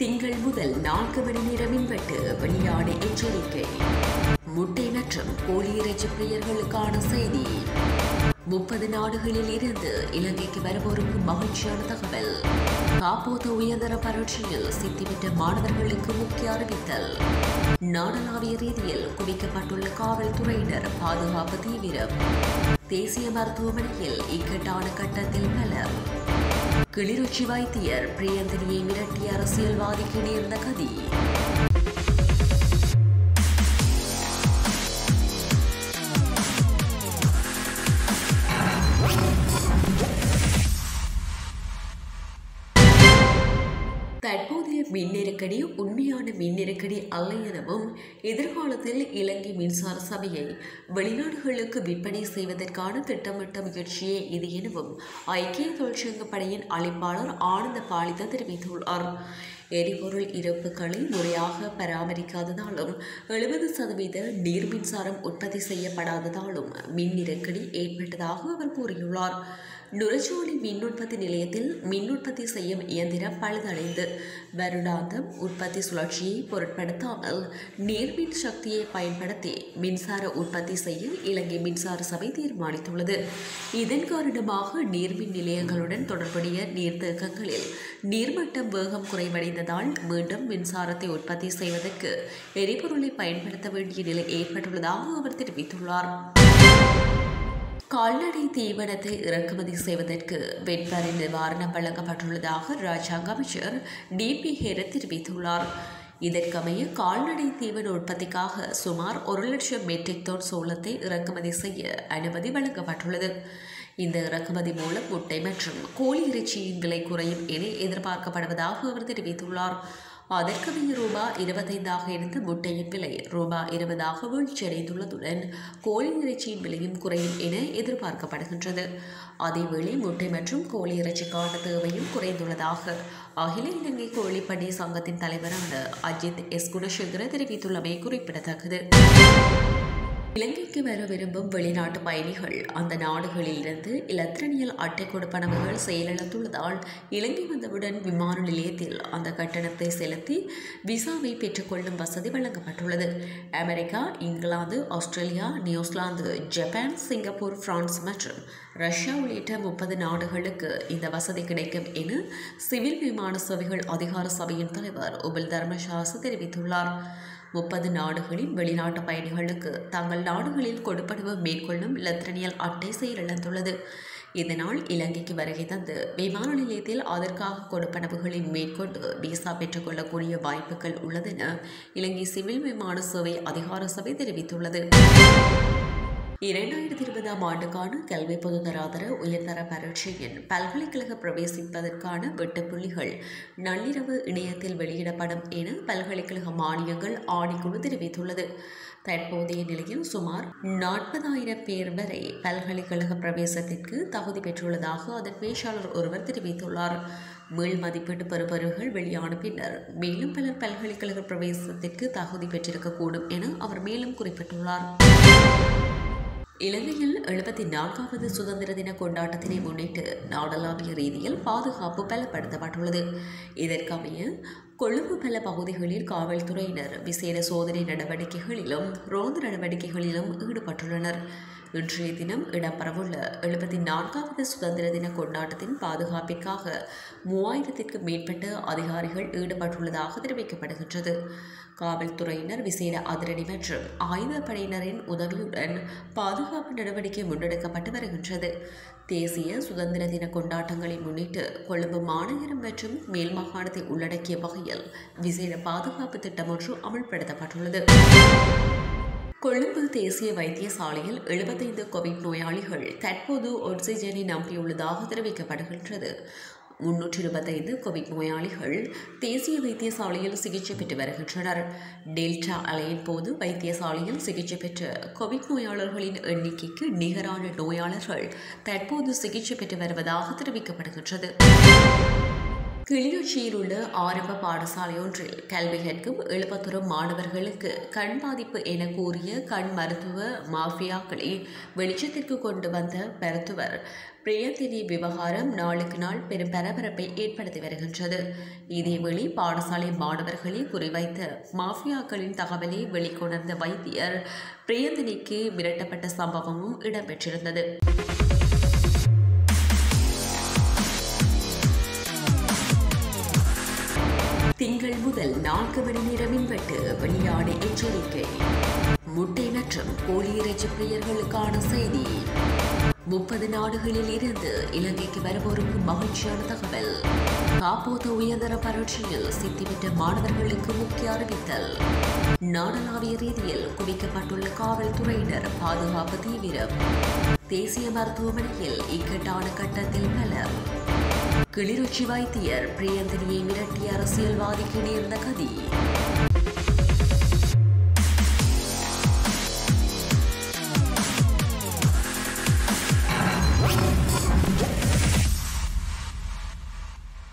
திங்கள் முதல் நான்கு மணி நேர மின்வெட்டு வெளியான எச்சரிக்கை முட்டை மற்றும் கோழி இறைச்சி பிரியர்களுக்கான செய்தி முப்பது நாடுகளில் இருந்து இலங்கைக்கு வருவோருக்கு மகிழ்ச்சியான தகவல் காப்போத்த உயர்தர பரீட்சையில் சித்தி பெற்ற மாணவர்களுக்கு முக்கிய அறிவித்தல் நாடளாவிய ரீதியில் குவிக்கப்பட்டுள்ள காவல்துறையினர் பாதுகாப்பு தீவிரம் தேசிய மருத்துவமனையில் இக்கட்டான கட்டத்தில் பலர் கிளிநொச்சி வைத்தியர் பிரியந்தனியை மிரட்டிய அரசியல்வாதிக்கு நேர்ந்த கதி தற்போதைய மின் நெருக்கடி உண்மையான மின் நெருக்கடி அல்ல எனவும் எதிர்காலத்தில் இலங்கை மின்சார சபையை வெளிநாடுகளுக்கு விற்பனை செய்வதற்கான திட்டமிட்ட முயற்சியே இது எனவும் ஐக்கிய தொழிற்சங்க படையின் அழைப்பாளர் ஆனந்த பாலித தெரிவித்துள்ளார் எரிபொருள் இருப்புகளை முறையாக பராமரிக்காததாலும் எழுபது சதவீத நீர் மின்சாரம் உற்பத்தி செய்யப்படாததாலும் மின் நெருக்கடி ஏற்பட்டதாக அவர் கூறியுள்ளார் நுரச்சோலை மின் உற்பத்தி நிலையத்தில் மின் உற்பத்தி செய்யும் இயந்திரம் பழுதடைந்து வருடாந்தம் உற்பத்தி சுழற்சியை பொருட்படுத்தாமல் நீர்மின் சக்தியை பயன்படுத்தி மின்சார உற்பத்தி செய்ய இலங்கை மின்சார சபை தீர்மானித்துள்ளது இதன் காரணமாக நீர்மின் நிலையங்களுடன் தொடர்புடைய நீர்த்தேக்கங்களில் நீர்மட்டம் வேகம் குறைவடைந்ததால் மீண்டும் மின்சாரத்தை உற்பத்தி செய்வதற்கு எரிபொருளை பயன்படுத்த வேண்டிய நிலை ஏற்பட்டுள்ளதாக அவர் தெரிவித்துள்ளார் கால்நடை தீவனத்தை இறக்குமதி செய்வதற்கு வெண்பரி நிவாரணம் வழங்கப்பட்டுள்ளதாக ராஜாங்க அமைச்சர் டி பி ஹெர தெரிவித்துள்ளார் இதற்கமைய கால்நடை தீவன உற்பத்திக்காக சுமார் ஒரு லட்சம் மெட்ரிக் டன் சோளத்தை இறக்குமதி செய்ய அனுமதி வழங்கப்பட்டுள்ளது இந்த இறக்குமதி மூலம் முட்டை மற்றும் கோழி இறைச்சியின் விலை குறையும் என எதிர்பார்க்கப்படுவதாக அவர் தெரிவித்துள்ளார் அதற்கமைய ரூபாய் இருபத்தைந்தாக இருந்த முட்டையின் விலை ரூபாய் இருபதாக வீழ்ச்சியடைந்துள்ளதுடன் கோழி இறைச்சியின் விலையும் குறையும் என எதிர்பார்க்கப்படுகின்றது அதேவேளை முட்டை மற்றும் கோழி இறைச்சிக்கான தேவையும் குறைந்துள்ளதாக அகில இலங்கை கோழி பண்ணை சங்கத்தின் தலைவரான அஜித் எஸ் குணசேகர தெரிவித்துள்ளமை குறிப்பிடத்தக்கது இலங்கைக்கு வர விரும்பும் வெளிநாட்டு பயணிகள் அந்த நாடுகளிலிருந்து இலத்திரனியல் அட்டை கொடுப்பனவுகள் செயலிழந்துள்ளதால் இலங்கை வந்தவுடன் விமான நிலையத்தில் அந்த கட்டணத்தை செலுத்தி விசாவை பெற்றுக்கொள்ளும் வசதி வழங்கப்பட்டுள்ளது America England Australia New Zealand Japan Singapore France மற்றும் ரஷ்யா உள்ளிட்ட முப்பது நாடுகளுக்கு இந்த வசதி கிடைக்கும் என சிவில் விமான சேவைகள் அதிகார சபையின் தலைவர் உபில் தர்மசாசு தெரிவித்துள்ளார் முப்பது நாடுகளின் வெளிநாட்டு பயணிகளுக்கு தங்கள் நாடுகளில் கொடுப்பனவு மேற்கொள்ளும் லத்திரனியல் அட்டை செயலிழந்துள்ளது இதனால் இலங்கைக்கு வருகை தந்து விமான நிலையத்தில் அதற்காக கொடுப்பனவுகளை மேற்கொண்டு விசா பெற்றுக்கொள்ளக்கூடிய வாய்ப்புகள் உள்ளதென இலங்கை சிவில் விமான சேவை அதிகார சபை தெரிவித்துள்ளது இரண்டாயிரத்தி இருபதாம் ஆண்டுக்கான கல்வி பொதுதராதர உயர்தர பரீட்சையின் பல்கலைக்கழக பிரவேசிப்பதற்கான வெட்டுப்புள்ளிகள் நள்ளிரவு இணையத்தில் வெளியிடப்படும் என பல்கலைக்கழக மானியங்கள் ஆணைக்குழு தெரிவித்துள்ளது தற்போதைய நிலையில் சுமார் நாற்பதாயிரம் பேர் வரை பல்கலைக்கழக பிரவேசத்திற்கு தகுதி பெற்றுள்ளதாக அதன் பேச்சாளர் ஒருவர் தெரிவித்துள்ளார் மீள் மதிப்பீட்டு பெறுபவர்கள் வெளியான பின்னர் மேலும் பலர் பல்கலைக்கழக பிரவேசத்திற்கு தகுதி பெற்றிருக்கக்கூடும் என அவர் மேலும் குறிப்பிட்டுள்ளார் இலங்கையில் எழுபத்தி நான்காவது சுதந்திர தின கொண்டாட்டத்தினை முன்னிட்டு நாடளாவிய ரீதியில் பாதுகாப்பு பலப்படுத்தப்பட்டுள்ளது இதற்கமைய கொழும்பு பல பகுதிகளில் காவல்துறையினர் விசேட சோதனை நடவடிக்கைகளிலும் ரோந்து நடவடிக்கைகளிலும் ஈடுபட்டுள்ளனர் இன்றைய தினம் இடம்பெறவுள்ள எழுபத்தி நான்காவது சுதந்திர தின கொண்டாட்டத்தின் பாதுகாப்பிற்காக மூவாயிரத்திற்கும் மேற்பட்ட அதிகாரிகள் ஈடுபட்டுள்ளதாக தெரிவிக்கப்படுகின்றது காவல்துறையினர் விசேட அதிரடி மற்றும் ஆயுதப்படையினரின் உதவியுடன் பாதுகாப்பு நடவடிக்கை முன்னெடுக்கப்பட்டு வருகின்றது தேசிய சுதந்திர தின கொண்டாட்டங்களை முன்னிட்டு கொழும்பு மாநகரம் மற்றும் மேல் மாகாணத்தை உள்ளடக்கிய வகையில் விசேட பாதுகாப்பு திட்டம் ஒன்று அமல்படுத்தப்பட்டுள்ளது கொழும்பு தேசிய வைத்தியசாலையில் எழுபத்தைந்து கோவிட் நோயாளிகள் தற்போது ஆக்சிஜனை நம்பியுள்ளதாக தெரிவிக்கப்படுகின்றது முன்னூற்றி இருபத்தைந்து கோவிட் நோயாளிகள் தேசிய வைத்தியசாலையில் சிகிச்சை பெற்று வருகின்றனர் டெல்டா அலையின் போது வைத்தியசாலையில் சிகிச்சை பெற்ற கோவிட் நோயாளர்களின் எண்ணிக்கைக்கு நிகரான நோயாளர்கள் தற்போது சிகிச்சை பெற்று வருவதாக தெரிவிக்கப்படுகின்றது கிளிநொச்சியில் உள்ள ஆரம்ப பாடசாலை ஒன்றில் கல்வி கற்கும் எழுபத்தொரு மாணவர்களுக்கு கண் பாதிப்பு என கூறிய கண் மருத்துவ மாஃபியாக்களை வெளிச்சத்திற்கு கொண்டு வந்த மருத்துவர் பிரியந்தினி விவகாரம் நாளுக்கு நாள் பெரும் பரபரப்பை ஏற்படுத்தி வருகின்றது இதேவேளை பாடசாலை மாணவர்களை குறிவைத்த மாஃபியாக்களின் தகவலை வெளிக்கொணர்ந்த வைத்தியர் பிரியந்தினிக்கு மிரட்டப்பட்ட சம்பவமும் இடம்பெற்றிருந்தது திங்கள் முதல் நான்கு மணி நேர மின்வெட்டு வெளியான எச்சரிக்கை முட்டை மற்றும் கோழி இறைச்சி பிரியர்களுக்கான செய்தி முப்பது நாடுகளில் இருந்து இலங்கைக்கு வருவோருக்கு மகிழ்ச்சியான தகவல் காப்போத்த உயர்தர பரீட்சையில் சித்தி பெற்ற மாணவர்களுக்கு முக்கிய அறிவித்தல் நாடளாவிய ரீதியில் குவிக்கப்பட்டுள்ள காவல்துறையினர் பாதுகாப்பு தீவிரம் தேசிய மருத்துவமனையில் இக்கட்டான கட்டத்தில் பலர் கிளிநொச்சி வைத்தியர் பிரியந்தனியை மிரட்டிய அரசியல்வாதிக்கு நேர்ந்த கதி